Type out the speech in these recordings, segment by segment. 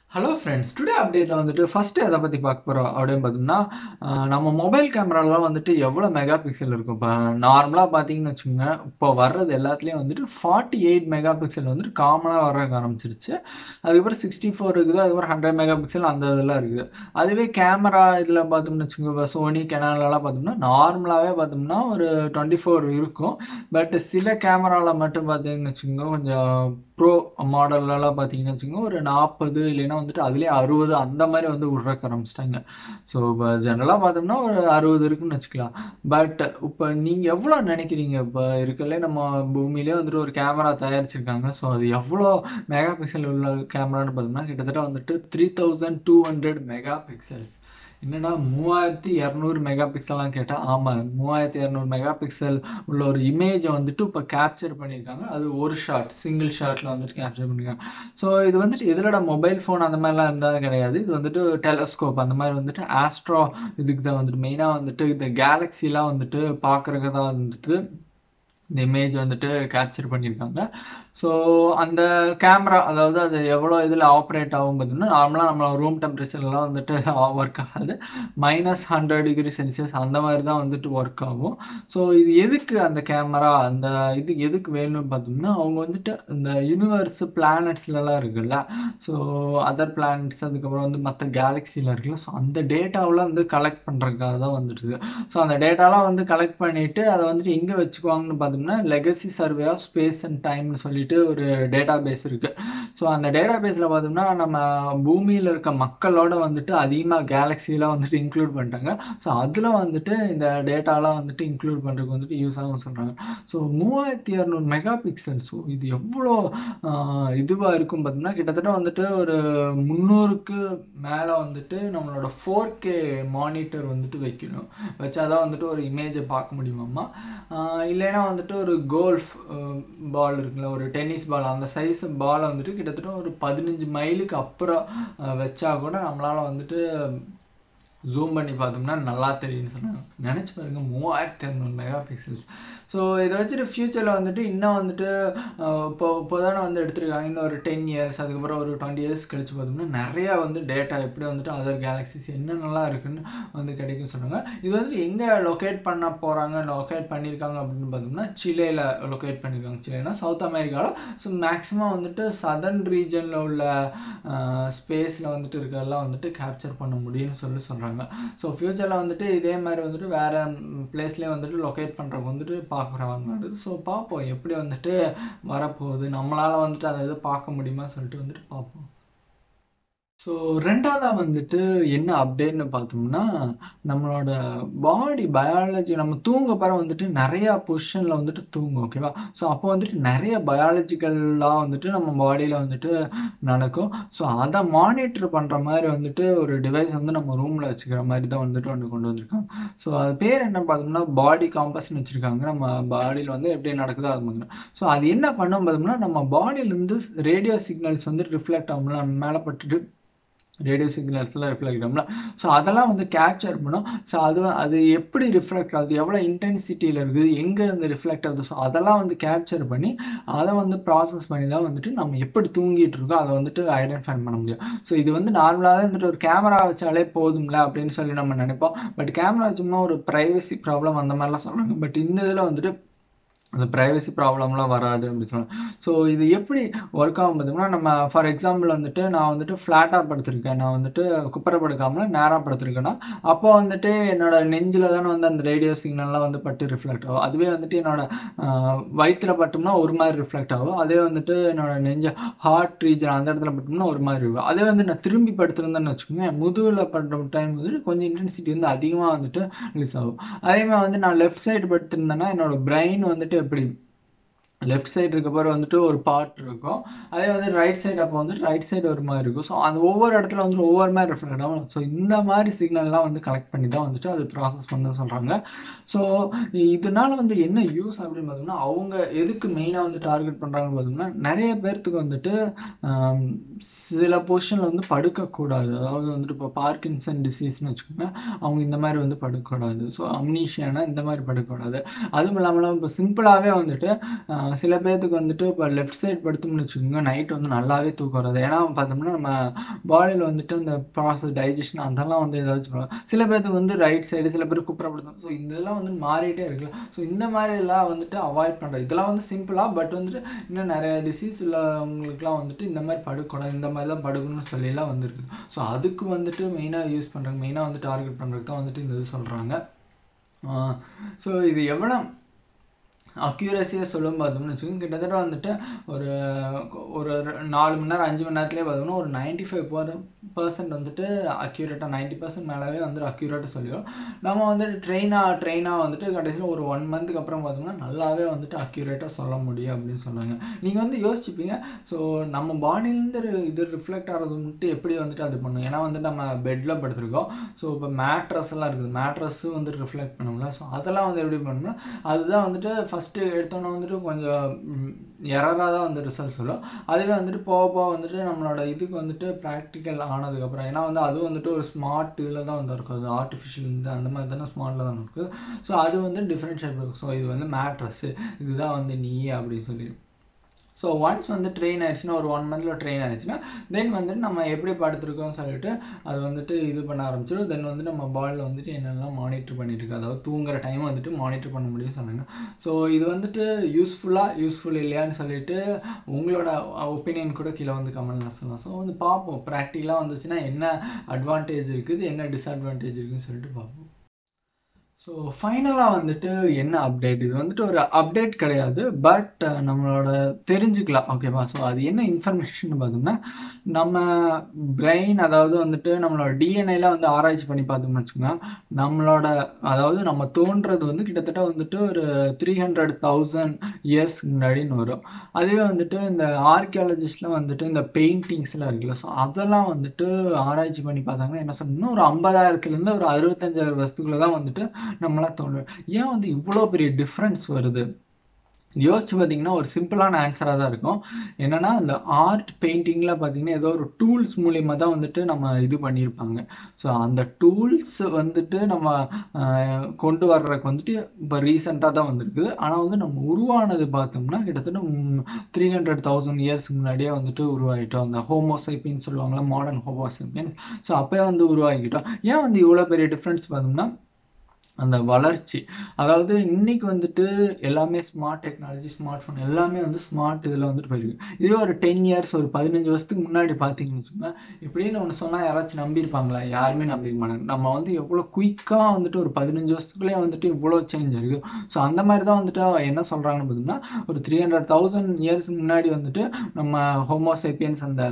hello friends today அப்டேட்டில் வந்துட்டு first எதை பற்றி பார்க்க போகிறோம் அப்படின்னு பார்த்தோம்னா ஆஹ் நம்ம மொபைல் கேமராலாம் வந்துட்டு எவ்வளோ மெகா பிக்சல் இருக்கும் இப்போ நார்மலாக பார்த்தீங்கன்னு வச்சுக்கோங்க இப்போ வர்றது எல்லாத்துலேயும் வந்துட்டு ஃபார்ட்டி எயிட் மெகா பிக்சல் வந்துட்டு காமனாக வர ஆரம்பிச்சிருச்சு அதுக்கப்புறம் சிக்ஸ்டி ஃபோர் இருக்குது அதுக்கப்புறம் ஹண்ட்ரட் மெகா பிக்சல் அந்த இதெல்லாம் இருக்குது அதுவே கேமரா இதில் பார்த்தோம்னு வச்சுக்கோங்க சோனி கெனாலெலாம் பார்த்தோம்னா நார்மலாகவே பார்த்தோம்னா ஒரு டுவெண்ட்டி ஃபோர் இருக்கும் பட் சில கேமராவில் மட்டும் பார்த்தீங்கன்னு வச்சுக்கோங்க கொஞ்சம் ப்ரோ மாடல்லலாம் பார்த்தீங்கன்னு வச்சுக்கோங்க ஒரு நாற்பது இல்லைன்னா வந்துட்டு அதுலேயே அறுபது அந்த மாதிரி வந்து விட்றக்க ஆரம்பிச்சிட்டாங்க ஸோ இப்போ ஜென்ரலாக பார்த்தோம்னா ஒரு அறுபது இருக்குன்னு வச்சுக்கலாம் பட் இப்போ நீங்கள் எவ்வளோ நினைக்கிறீங்க இப்போ இருக்கலே நம்ம பூமியிலே வந்துட்டு ஒரு கேமரா தயாரிச்சிருக்காங்க ஸோ அது எவ்வளோ மெகா பிக்சல் உள்ள கேமரான்னு பார்த்தோம்னா கிட்டத்தட்ட வந்துட்டு three thousand two hundred megapixels என்னடா மூவாயிரத்தி இரநூறு மெகா பிக்சல்லாம் கேட்டால் ஆமாம் மூவாயிரத்தி இரநூறு மெகா பிக்சல் உள்ள ஒரு இமேஜை வந்துட்டு இப்போ கேப்சர் பண்ணியிருக்காங்க அது ஒரு ஷாட் சிங்கிள் ஷாட்டில் வந்துட்டு கேப்சர் பண்ணியிருக்காங்க ஸோ இது வந்துட்டு எதிலோட மொபைல் ஃபோன் அந்த மாதிரிலாம் இருந்தால் கிடையாது இது வந்துட்டு டெலஸ்கோப் அந்த மாதிரி வந்துட்டு ஆஸ்ட்ரோ இதுக்கு தான் வந்துட்டு மெயினாக வந்துட்டு இந்த கேலக்ஸிலாம் வந்துட்டு பார்க்குறக்கு தான் வந்துட்டு இந்த இமேஜ் வந்துட்டு கேப்சர் பண்ணியிருக்காங்க ஸோ அந்த கேமரா அதாவது அது எவ்வளோ இதில் ஆப்ரேட் ஆகும் பார்த்தீங்கன்னா நார்மலாக நம்ம ரூம் டெம்பரேச்சர்லாம் வந்துட்டு ஒர்க் ஆகாது மைனஸ் ஹண்ட்ரட் டிகிரி செல்சியஸ் அந்த மாதிரி தான் வந்துட்டு ஒர்க் ஆகும் ஸோ இது எதுக்கு அந்த கேமரா அந்த இது எதுக்கு வேணும்னு பார்த்தோம்னா அவங்க வந்துட்டு இந்த யூனிவர்ஸ் பிளானட்ஸ்லலாம் இருக்குல்ல ஸோ அதர் பிளானட்ஸ் அதுக்கப்புறம் வந்து மற்ற கேலக்சியில் இருக்குல்ல ஸோ அந்த டேட்டாவெலாம் வந்து கலெக்ட் பண்ணுறதுக்காக தான் வந்துட்டு ஸோ அந்த டேட்டாலாம் வந்து கலெக்ட் பண்ணிவிட்டு அதை வந்துட்டு எங்கே வச்சுக்குவாங்கன்னு பார்த்தோம்னா legacy survey of space and டைம்னு சொல்லிட்டு ஒரு டேட்டா பேஸ் இருக்கு ஸோ அந்த டேட்டா பேஸில் பார்த்தோம்னா நம்ம பூமியில் இருக்க மக்களோட வந்துட்டு அதிகமாக கேலக்சிலாம் வந்துட்டு இன்க்ளூட் பண்ணிட்டாங்க ஸோ அதில் வந்துட்டு இந்த டேட்டாலாம் வந்துட்டு இன்க்ளூட் பண்ணுறதுக்கு வந்துட்டு யூஸ் ஆகும் சொல்கிறாங்க ஸோ மூவாயிரத்தி இரநூறு மெகா பிக்சல் ஸோ இது எவ்வளோ இதுவாக இருக்கும் பார்த்தோம்னா கிட்டத்தட்ட வந்துட்டு ஒரு முந்நூறுக்கு மேலே வந்துட்டு நம்மளோட ஃபோர் கே மானிட்டர் வந்துட்டு வைக்கணும் வச்சாதான் வந்துட்டு ஒரு இமேஜை பார்க்க முடியுமாம்மா இல்லைன்னா வந்துட்டு ஒரு கோல்ஃப் பால் இருக்குல்ல ஒரு டென்னிஸ் பால் அந்த சைஸ் பாலை வந்துட்டு கிட்டத்தட்ட ஒரு பதினஞ்சு மைலுக்கு அப்புறம் வச்சா கூட நம்மளால் வந்துட்டு ஜூம் பண்ணி பார்த்தோம்னா நல்லா தெரியும்னு சொன்னாங்க நினச்சி பாருங்க மூவாயிரத்தி இரநூறு மெகா பிக்சல்ஸ் ஸோ இதை வச்சுட்டு ஃப்யூச்சரில் வந்துட்டு இன்னும் வந்துட்டு இப்போ இப்போ தானே வந்து எடுத்திருக்காங்க இன்னும் ஒரு டென் இயர்ஸ் அதுக்கப்புறம் ஒரு டுவெண்ட்டி இயர்ஸ் கழிச்சு பார்த்தோம்னா நிறையா வந்து டேட்டா எப்படி வந்துட்டு அதர் கேலக்சிஸ் என்னென்னலாம் இருக்குன்னு வந்து கிடைக்கும் சொன்னாங்க இது வந்துட்டு எங்கே லொக்கேட் பண்ண போகிறாங்க லொக்கேட் பண்ணியிருக்காங்க அப்படின்னு பார்த்தோம்னா சிலேயில் லொக்கேட் பண்ணியிருக்காங்க சிலேனா சவுத் அமெரிக்காவில் ஸோ மேக்ஸிமம் வந்துட்டு சதர்ன் ரீஜனில் உள்ள ஸ்பேஸில் வந்துட்டு இருக்கிறதெல்லாம் வந்துட்டு கேப்சர் பண்ண முடியும்னு சொல்லி சொல்கிறாங்க பண்ணுறாங்க ஸோ ஃப்யூச்சரில் வந்துட்டு இதே மாதிரி வந்துட்டு வேறு பிளேஸ்லேயே வந்துட்டு லொக்கேட் பண்ணுறவங்க வந்துட்டு பார்க்குறாங்க ஸோ பார்ப்போம் எப்படி வந்துட்டு வரப்போகுது நம்மளால் வந்துட்டு அதை இது பார்க்க முடியுமா சொல்லிட்டு வந்துட்டு பார்ப்போம் ஸோ ரெண்டாவதாக வந்துட்டு என்ன அப்டேட்னு பார்த்தோம்னா நம்மளோட பாடி பயாலஜி நம்ம தூங்க பிற வந்துட்டு நிறையா பொசிஷனில் வந்துட்டு தூங்கும் ஓகேவா ஸோ அப்போ வந்துட்டு நிறைய பயாலஜிக்கலாக வந்துட்டு நம்ம பாடியில் வந்துட்டு நடக்கும் ஸோ அதை மானிட்டர் பண்ணுற மாதிரி வந்துட்டு ஒரு டிவைஸ் வந்து நம்ம ரூமில் வச்சுக்கிற மாதிரி தான் வந்துட்டு ஒன்று கொண்டு வந்திருக்காங்க ஸோ அது பேர் என்ன பார்த்தோம்னா பாடி காம்பஸ்ன்னு வச்சுருக்காங்க நம்ம பாடியில் வந்து எப்படி நடக்குதோ அது மாதிரி ஸோ அது என்ன பண்ணோம் பார்த்தோம்னா நம்ம பாடியிலேருந்து ரேடியோ சிக்னல்ஸ் வந்து ரிஃப்ளெக்ட் ஆகும்ல நம்ம மேலே பட்டுட்டு ரேடியோ சிக்னல்ஸ்லாம் ரிஃப்ளெக்ட் ஆகும்ல ஸோ அதெல்லாம் வந்து கேப்சர் பண்ணும் ஸோ அது அது எப்படி ரிஃப்ளெக்ட் ஆகுது எவ்வளோ இன்டென்சிட்டியில் இருக்குது எங்கே இருந்து ரிஃப்ளெக்ட் ஆகுது ஸோ அதெல்லாம் வந்து கேப்சர் பண்ணி அதை வந்து ப்ராசஸ் பண்ணி தான் வந்துட்டு நம்ம எப்படி தூங்கிட்டு இருக்கோம் அதை வந்துட்டு ஐடென்டிஃபை பண்ண முடியும் ஸோ இது வந்து நார்மலாக வந்துட்டு ஒரு கேமரா வச்சாலே போதும்ல அப்படின்னு சொல்லி நம்ம நினைப்போம் பட் கேமரா வச்சோம்னா ஒரு ப்ரைவசி ப்ராப்ளம் அந்த மாதிரிலாம் சொல்கிறாங்க பட் இந்த இதில் வந்துட்டு அந்த ப்ரைவசி ப்ராப்ளம்லாம் வராது அப்படின்னு சொல்லலாம் ஸோ இது எப்படி ஒர்க் ஆகும் பார்த்தீங்கன்னா நம்ம ஃபார் எக்ஸாம்பிள் வந்துட்டு நான் வந்துட்டு ஃப்ளாட்டாக படுத்திருக்கேன் நான் வந்துட்டு குப்பரை படுக்காமல் நேராக படுத்திருக்கேன்னா அப்போ வந்துட்டு என்னோட நெஞ்சில் தானே வந்து அந்த ரேடியோ சிக்னல்லாம் வந்து பட்டு ரிஃப்ளெக்ட் ஆகும் அதுவே வந்துட்டு என்னோட வயிற்றில் பட்டோம்னா ஒரு மாதிரி ரிஃப்ளெக்ட் ஆகும் அதே வந்துட்டு என்னோட நெஞ்ச ஹார்ட் ரீஜன் அந்த இடத்துல பட்டோம்னா ஒரு மாதிரி இருக்கும் அதே வந்து நான் திரும்பி படுத்திருந்தேன்னு வச்சுக்கோங்க முதுகில் படுற டைம் வந்துட்டு கொஞ்சம் இன்டென்சிட்டி வந்து அதிகமாக வந்துட்டு ரிலீஸ் ஆகும் அதே மாதிரி வந்து நான் லெஃப்ட் சைடு படுத்திருந்தேன்னா என்னோட பிரெயின் வந்துட்டு எப்படி லெஃப்ட் சைடு இருக்க பிறகு வந்துட்டு ஒரு பார்ட் இருக்கும் அதே வந்து ரைட் சைடு அப்போ வந்துட்டு ரைட் சைடு ஒரு மாதிரி இருக்கும் ஸோ அந்த ஒவ்வொரு இடத்துல வந்துட்டு ஒவ்வொரு மாதிரி ரிஃப்ளெக்ட் ஆகும் ஸோ இந்த மாதிரி சிக்னல்லாம் வந்து கலெக்ட் பண்ணி தான் வந்துட்டு அது ப்ராசஸ் பண்ண சொல்கிறாங்க ஸோ இதனால வந்து என்ன யூஸ் அப்படின்னு பார்த்தோம்னா அவங்க எதுக்கு மெயினாக வந்து டார்கெட் பண்ணுறாங்கன்னு பார்த்தோம்னா நிறைய பேர்த்துக்கு வந்துட்டு சில பொசிஷனில் வந்து படுக்கக்கூடாது அதாவது வந்துட்டு இப்போ பார்க்கின்சன் டிசீஸ்னு வச்சுக்கோங்க அவங்க இந்த மாதிரி வந்து படுக்கக்கூடாது ஸோ அம்னீஷியானா இந்த மாதிரி படுக்கக்கூடாது அதுவும் இல்லாமல் இப்போ சிம்பிளாகவே வந்துட்டு சொல்லுவாங்க சில பேர்த்துக்கு வந்துட்டு இப்போ லெஃப்ட் சைடு படுத்தோம்னு வச்சுக்கோங்க நைட் வந்து நல்லாவே தூக்கம் வராது ஏன்னா பார்த்தோம்னா நம்ம பாடியில் வந்துட்டு இந்த ப்ராசஸ் டைஜஷன் அதெல்லாம் வந்து ஏதாச்சும் பண்ணுவாங்க சில பேர்த்துக்கு வந்து ரைட் சைடு சில பேர் குப்புறப்படுத்தும் ஸோ இதெல்லாம் வந்து மாறிட்டே இருக்குல்ல ஸோ இந்த மாதிரி எல்லாம் வந்துட்டு அவாய்ட் பண்ணுறது இதெல்லாம் வந்து சிம்பிளாக பட் வந்துட்டு இன்னும் நிறைய டிசீஸ் உள்ளவங்களுக்குலாம் வந்துட்டு இந்த மாதிரி படுக்கணும் இந்த மாதிரி தான் படுக்கணும்னு சொல்லிலாம் வந்துருக்கு ஸோ அதுக்கு வந்துட்டு மெயினாக யூஸ் பண்ணுறாங்க மெயினாக வந்து டார்கெட் பண்ணுறதுக்கு தான் வந்துட்டு இந்த இது சொல்கிறாங்க ஸோ இது எவ்வளோ அக்யூரஸியாக சொல்லும் பார்த்தோம்னு வச்சுக்கோங்க கிட்டத்தட்ட வந்துட்டு ஒரு ஒரு நாலு மணி நேரம் அஞ்சு மணி நேரத்துலேயே பார்த்தோம்னா ஒரு நைன்டி ஃபைவ் பர்சன்ட் வந்துட்டு அக்யூரேட்டாக நைன்ட்டி பர்சன்ட் மேலேவே வந்துட்டு அக்யூரேட்டாக சொல்லிடும் நம்ம வந்துட்டு ட்ரெயினாக ட்ரெயினாக வந்துட்டு கடைசியில் ஒரு ஒன் மந்த்துக்கு அப்புறம் பார்த்தோம்னா நல்லாவே வந்துட்டு அக்யூரேட்டாக சொல்ல முடியும் அப்படின்னு சொன்னாங்க நீங்கள் வந்து யோசிச்சுப்பீங்க ஸோ நம்ம பாடியிலேருந்து இது ரிஃப்ளெக்ட் ஆகிறது வந்துட்டு எப்படி வந்துட்டு அது பண்ணும் ஏன்னா வந்துட்டு நம்ம பெட்டில் படுத்துருக்கோம் ஸோ இப்போ மேட்ரஸ் எல்லாம் இருக்குது மேட்ரஸும் வந்துட்டு ரிஃப்ளெக்ட் பண்ணும்ல ஸோ அதெல்லாம் வந்து எப்படி பண்ணணும்னா அதுதான் வந்துட்டு ஃபஸ்ட்டு எடுத்தோன்னே வந்துட்டு கொஞ்சம் எரராக தான் வந்து ரிசல்ட் சொல்லும் அதுவே வந்துட்டு போக போக வந்துட்டு நம்மளோட இதுக்கு வந்துட்டு ப்ராக்டிக்கல் ஆனதுக்கப்புறம் ஏன்னா வந்து அது வந்துட்டு ஒரு ஸ்மார்ட் இதில் தான் வந்து இருக்கும் அது ஆர்டிஃபிஷியல் இந்த அந்த மாதிரி தானே ஸ்மார்ட்டில் தான் இருக்குது ஸோ அது வந்து டிஃப்ரெண்ட் ஷேப் இருக்கும் ஸோ இது வந்து மேட்ரஸ்ஸு இதுதான் வந்து நீ அப்படின்னு சொல்லி ஸோ ஒன்ஸ் வந்து ட்ரெயின் ஆயிடுச்சுன்னா ஒரு ஒன் மந்தில் ட்ரெயின் ஆயிடுச்சுன்னா தென் வந்துட்டு நம்ம எப்படி படுத்துருக்கோம்னு சொல்லிட்டு அது வந்துட்டு இது பண்ண ஆரம்பிச்சிடும் தென் வந்து நம்ம பாலில் வந்துட்டு என்னெல்லாம் மானிட்டர் பண்ணிட்டு இருக்கு அதாவது தூங்குற டைம் வந்துட்டு மானிட்டர் பண்ண முடியும் சொன்னாங்க ஸோ இது வந்துட்டு யூஸ்ஃபுல்லாக யூஸ்ஃபுல் இல்லையான்னு சொல்லிட்டு உங்களோட ஒப்பீனியன் கூட கீழே வந்து கமெண்ட்ல சொல்லலாம் ஸோ வந்து பார்ப்போம் ப்ராக்டிக்கலாக வந்துச்சுன்னா என்ன அட்வான்டேஜ் இருக்குது என்ன டிஸ்அட்வான்டேஜ் இருக்குன்னு சொல்லிட்டு பார்ப்போம் ஸோ ஃபைனலாக வந்துட்டு என்ன அப்டேட் இது வந்துட்டு ஒரு அப்டேட் கிடையாது பட் நம்மளோட தெரிஞ்சுக்கலாம் ஓகேவா ஸோ அது என்ன இன்ஃபர்மேஷன் பார்த்தோம்னா நம்ம பிரெயின் அதாவது வந்துட்டு நம்மளோட டிஎன்ஏல வந்து ஆராய்ச்சி பண்ணி பார்த்தோம்னு வச்சுக்கோங்க நம்மளோட அதாவது நம்ம தோன்றது வந்து கிட்டத்தட்ட வந்துட்டு ஒரு த்ரீ ஹண்ட்ரட் தௌசண்ட் இயர்ஸ் முன்னாடின்னு வரும் அதுவே வந்துட்டு இந்த ஆர்கியாலஜிஸ்ட்லாம் வந்துட்டு இந்த பெயிண்டிங்ஸ்லாம் இருக்குல்ல ஸோ அதெல்லாம் வந்துட்டு ஆராய்ச்சி பண்ணி பார்த்தாங்கன்னா என்ன சொல்லணும்னா ஒரு ஐம்பதாயிரத்துலேருந்து ஒரு அறுபத்தஞ்சாயிரம் வருஷத்துக்குள்ள தான் வந்துட்டு நம்மளாம் தோணும் ஏன் வந்து இவ்வளோ பெரிய டிஃப்ரென்ஸ் வருது யோசிச்சு பார்த்தீங்கன்னா ஒரு சிம்பிளான ஆன்சராக தான் இருக்கும் என்னன்னா இந்த ஆர்ட் பெயிண்டிங்கில் பார்த்தீங்கன்னா ஏதோ ஒரு டூல்ஸ் மூலியமா தான் வந்துட்டு நம்ம இது பண்ணியிருப்பாங்க ஸோ அந்த டூல்ஸ் வந்துட்டு நம்ம கொண்டு வர்றதுக்கு வந்துட்டு இப்போ ரீசெண்டாக தான் வந்திருக்கு ஆனால் வந்து நம்ம உருவானது பார்த்தோம்னா கிட்டத்தட்ட த்ரீ ஹண்ட்ரட் தௌசண்ட் இயர்ஸ் முன்னாடியே வந்துட்டு உருவாகிட்டோம் அந்த ஹோமோசைப்பின்னு சொல்லுவாங்களா மாடர்ன் ஹோமோசைப்பியன்ஸ் ஸோ அப்போயே வந்து உருவாகிக்கிட்டோம் ஏன் வந்து இவ்வளோ பெரிய டிஃப்ரென்ஸ் பார்த்தோம்னா அந்த வளர்ச்சி அதாவது இன்னைக்கு வந்துட்டு எல்லாமே ஸ்மார்ட் டெக்னாலஜி ஸ்மார்ட் ஃபோன் எல்லாமே வந்து ஸ்மார்ட் இதில் வந்துட்டு போயிருக்கு இதே ஒரு டென் இயர்ஸ் ஒரு பதினஞ்சு வருஷத்துக்கு முன்னாடி பார்த்தீங்கன்னு வச்சுக்கோங்க இப்படின்னு ஒன்று சொன்னால் யாராச்சும் நம்பியிருப்பாங்களா யாருமே நம்பிக்க மாட்டாங்க நம்ம வந்து எவ்வளோ குயிக்காக வந்துட்டு ஒரு பதினஞ்சு வருஷத்துக்குள்ளே வந்துட்டு இவ்வளோ சேஞ்ச் இருக்குது ஸோ அந்த மாதிரி தான் வந்துட்டு என்ன சொல்கிறாங்கன்னு பார்த்தீங்கன்னா ஒரு த்ரீ ஹண்ட்ரட் தௌசண்ட் இயர்ஸ் முன்னாடி வந்துட்டு நம்ம ஹோமோசேப்பியன்ஸ் அந்த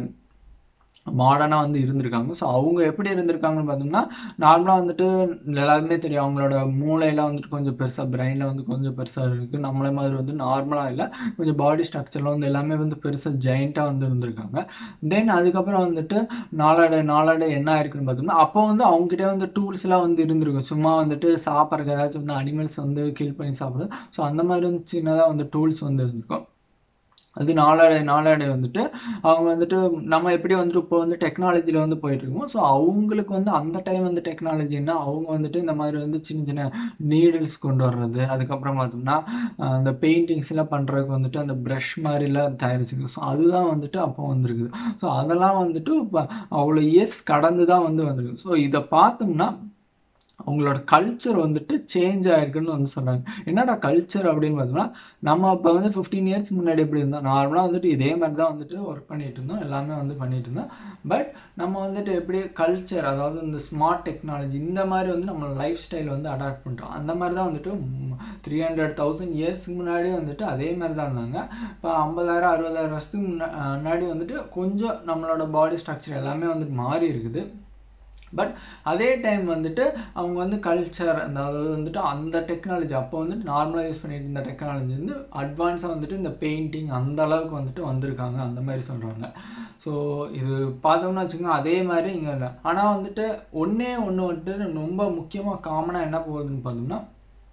மாடர்னாக வந்து இருந்திருக்காங்க ஸோ அவங்க எப்படி இருந்திருக்காங்கன்னு பார்த்தோம்னா நார்மலாக வந்துட்டு எல்லாருமே தெரியும் அவங்களோட மூளையெல்லாம் வந்துட்டு கொஞ்சம் பெருசாக பிரெயினில் வந்து கொஞ்சம் பெருசாக இருக்குது நம்மளே மாதிரி வந்து நார்மலாக இல்லை கொஞ்சம் பாடி ஸ்ட்ரக்சரில் வந்து எல்லாமே வந்து பெருசாக ஜெயிண்ட்டாக வந்து இருந்திருக்காங்க தென் அதுக்கப்புறம் வந்துட்டு நாளாட நாளாட என்ன ஆயிருக்குன்னு பார்த்தோம்னா அப்போ வந்து அவங்ககிட்ட வந்து டூல்ஸ்லாம் வந்து இருந்திருக்கும் சும்மா வந்துட்டு சாப்பிட்றதுக்கு ஏதாச்சும் வந்து அனிமல்ஸ் வந்து கில் பண்ணி சாப்பிட்றது ஸோ அந்த மாதிரி வந்து சின்னதாக வந்து டூல்ஸ் வந்து இருந்திருக்கும் அது நாளடை நாளடை வந்துட்டு அவங்க வந்துட்டு நம்ம எப்படி வந்துட்டு இப்போ வந்து டெக்னாலஜியில் வந்து போயிட்டு இருக்கோம் ஸோ அவங்களுக்கு வந்து அந்த டைம் வந்து டெக்னாலஜின்னா அவங்க வந்துட்டு இந்த மாதிரி வந்து சின்ன சின்ன நீடில்ஸ் கொண்டு வர்றது அதுக்கப்புறம் பார்த்தோம்னா அந்த பெயிண்டிங்ஸ்லாம் பண்ணுறதுக்கு வந்துட்டு அந்த ப்ரஷ் மாதிரிலாம் தயாரிச்சிருக்கு ஸோ அதுதான் வந்துட்டு அப்போ வந்திருக்குது ஸோ அதெல்லாம் வந்துட்டு இப்போ அவ்வளோ இயர்ஸ் கடந்து தான் வந்து வந்திருக்கு ஸோ இதை பார்த்தோம்னா அவங்களோட கல்ச்சர் வந்துட்டு சேஞ்ச் ஆயிருக்குன்னு வந்து சொல்றாங்க என்னடா கல்ச்சர் அப்படின்னு பார்த்தோம்னா நம்ம இப்போ வந்து ஃபிஃப்டீன் இயர்ஸ் முன்னாடி எப்படி இருந்தோம் நார்மலாக வந்துட்டு இதே மாதிரி தான் வந்துட்டு ஒர்க் பண்ணிட்டு இருந்தோம் எல்லாமே வந்து பண்ணிட்டு இருந்தோம் பட் நம்ம வந்துட்டு எப்படி கல்ச்சர் அதாவது இந்த ஸ்மார்ட் டெக்னாலஜி இந்த மாதிரி வந்து நம்ம லைஃப் ஸ்டைல் வந்து அடாப்ட் பண்ணுறோம் அந்த மாதிரி தான் வந்துட்டு த்ரீ ஹண்ட்ரட் தௌசண்ட் இயர்ஸ்க்கு முன்னாடி வந்துட்டு அதே மாதிரி தான் இருந்தாங்க இப்போ ஐம்பதாயிரம் அறுபதாயிரம் வருஷத்துக்கு முன்னாடி வந்துட்டு கொஞ்சம் நம்மளோட பாடி ஸ்ட்ரக்சர் எல்லாமே வந்துட்டு மாறி இருக்குது பட் அதே டைம் வந்துட்டு அவங்க வந்து கல்ச்சர் அதாவது வந்துட்டு அந்த டெக்னாலஜி அப்போ வந்துட்டு நார்மலாக யூஸ் பண்ணிட்டு இருந்த டெக்னாலஜி வந்து அட்வான்ஸாக வந்துட்டு இந்த பெயிண்டிங் அந்த அளவுக்கு வந்துட்டு வந்திருக்காங்க அந்த மாதிரி சொல்கிறாங்க ஸோ இது பார்த்தோம்னா வச்சுக்கோங்க அதே மாதிரி இங்கே இல்லை ஆனால் வந்துட்டு ஒன்றே ஒன்று வந்துட்டு ரொம்ப முக்கியமாக காமனாக என்ன போகுதுன்னு பார்த்தோம்னா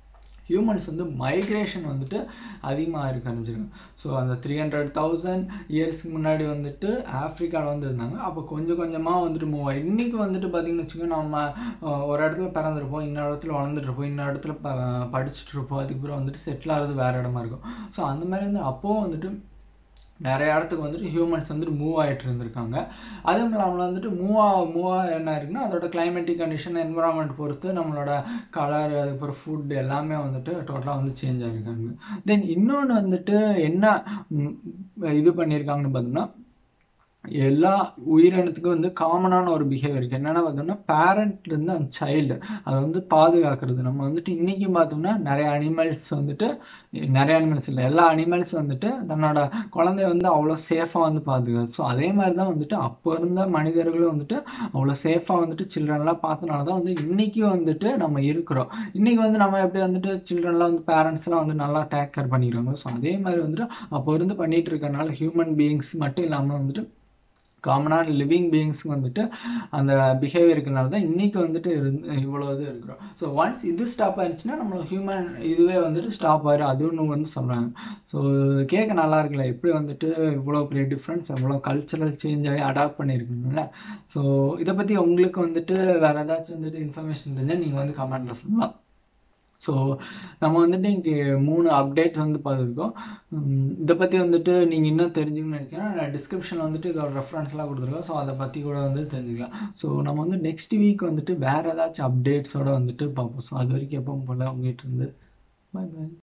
ஹியூமன்ஸ் வந்து மைக்ரேஷன் வந்துட்டு அதிகமாக இருக்க ஆரம்பிச்சிருக்காங்க ஸோ அந்த த்ரீ ஹண்ட்ரட் தௌசண்ட் இயர்ஸ்க்கு முன்னாடி வந்துட்டு ஆஃப்ரிக்காவில் வந்து இருந்தாங்க அப்போ கொஞ்சம் கொஞ்சமாக வந்துட்டு மூவ் ஆகி இன்றைக்கி வந்துட்டு பார்த்திங்கன்னு வச்சுக்கோங்க நம்ம அஹ், ஒரு இடத்துல பிறந்திருப்போம் இன்னொரு இடத்துல வளர்ந்துட்டு இருப்போம் இன்னொரு இடத்துல ப படிச்சுட்டு இருப்போம் அதுக்கப்புறம் வந்துட்டு செட்டில் ஆகிறது வேறு இடமா இருக்கும் ஸோ அந்த மாதிரி வந்து அப்போது வந்துட்டு நிறைய இடத்துக்கு வந்துட்டு ஹியூமன்ஸ் வந்துட்டு மூவ் ஆகிட்டு இருந்திருக்காங்க அதுவும் இல்லாமல் வந்துட்டு மூவ் ஆ மூவ் ஆக என்ன இருக்குன்னா அதோட கிளைமேட்டிக் கண்டிஷன் என்விரான்மெண்ட் பொறுத்து நம்மளோட கலர் அதுக்கப்புறம் ஃபுட் எல்லாமே வந்துட்டு டோட்டலாக வந்து சேஞ்ச் ஆகிருக்காங்க தென் இன்னொன்று வந்துட்டு என்ன ம், இது பண்ணியிருக்காங்கன்னு பார்த்தோம்னா எல்லா உயிரினத்துக்கும் வந்து காமனான ஒரு பிஹேவியர் இருக்கு என்னன்னா பார்த்தோம்னா பேரண்ட் இருந்து அந்த சைல்டு அதை வந்து பாதுகாக்கிறது நம்ம வந்துட்டு இன்னைக்கு பார்த்தோம்னா நிறைய அனிமல்ஸ் வந்துட்டு நிறைய அனிமல்ஸ் இல்லை எல்லா அனிமல்ஸ் வந்துட்டு தன்னோட குழந்தைய வந்து அவ்வளோ சேஃபாக வந்து பாதுகாது ஸோ அதே மாதிரி தான் வந்துட்டு அப்போ இருந்த மனிதர்களும் வந்துட்டு அவ்வளோ சேஃபாக வந்துட்டு சில்ட்ரன்லாம் பார்த்தனால தான் வந்து இன்னைக்கு வந்துட்டு நம்ம இருக்கிறோம் இன்னைக்கு வந்து நம்ம எப்படி வந்துட்டு சில்ட்ரன்லாம் வந்து பேரண்ட்ஸ்லாம் வந்து நல்லா டேக் கேர் பண்ணிக்கிறாங்க ஸோ அதே மாதிரி வந்துட்டு அப்போ இருந்து பண்ணிட்டு இருக்கறனால ஹியூமன் பீயிங்ஸ் மட்டும் இல்லாமல் வந்துட்டு காமனான லிவிங் பீயிங்ஸ்க்கு வந்துட்டு அந்த பிஹேவியர் இருக்கனால தான் இன்னைக்கு வந்துட்டு இருந்து இவ்வளோ இது இருக்கிறோம் ஸோ ஒன்ஸ் இது ஸ்டாப் ஆயிருச்சுன்னா நம்ம ஹியூமன் இதுவே வந்துட்டு ஸ்டாப் ஆயிரும் அதுன்னு வந்து சொல்கிறாங்க ஸோ கேட்க நல்லா இருக்குல்ல எப்படி வந்துட்டு இவ்வளோ பெரிய டிஃப்ரென்ஸ் எவ்வளோ கல்ச்சரல் சேஞ்ச் ஆகி அடாப்ட் பண்ணியிருக்கீங்கல்ல ஸோ இதை பற்றி உங்களுக்கு வந்துட்டு வேற ஏதாச்சும் வந்துட்டு இன்ஃபர்மேஷன் தெரிஞ்சால் நீங்கள் வந்து கமெண்ட்ல சொல்லலாம் ஸோ நம்ம வந்துட்டு இங்கே மூணு அப்டேட் வந்து பார்த்துருக்கோம் இதை பற்றி வந்துட்டு நீங்கள் இன்னும் தெரிஞ்சுக்கணும்னு நினச்சீங்கன்னா நான் டிஸ்கிரிப்ஷனில் வந்துட்டு இதோட ரெஃபரன்ஸ்லாம் கொடுத்துருக்கோம் ஸோ அதை பற்றி கூட வந்து தெரிஞ்சுக்கலாம் ஸோ நம்ம வந்து நெக்ஸ்ட் வீக் வந்துட்டு வேறு ஏதாச்சும் அப்டேட்ஸோட வந்துட்டு பார்ப்போம் ஸோ அது வரைக்கும் எப்பவும் போல் உங்ககிட்ட இருந்து பாய் பாய்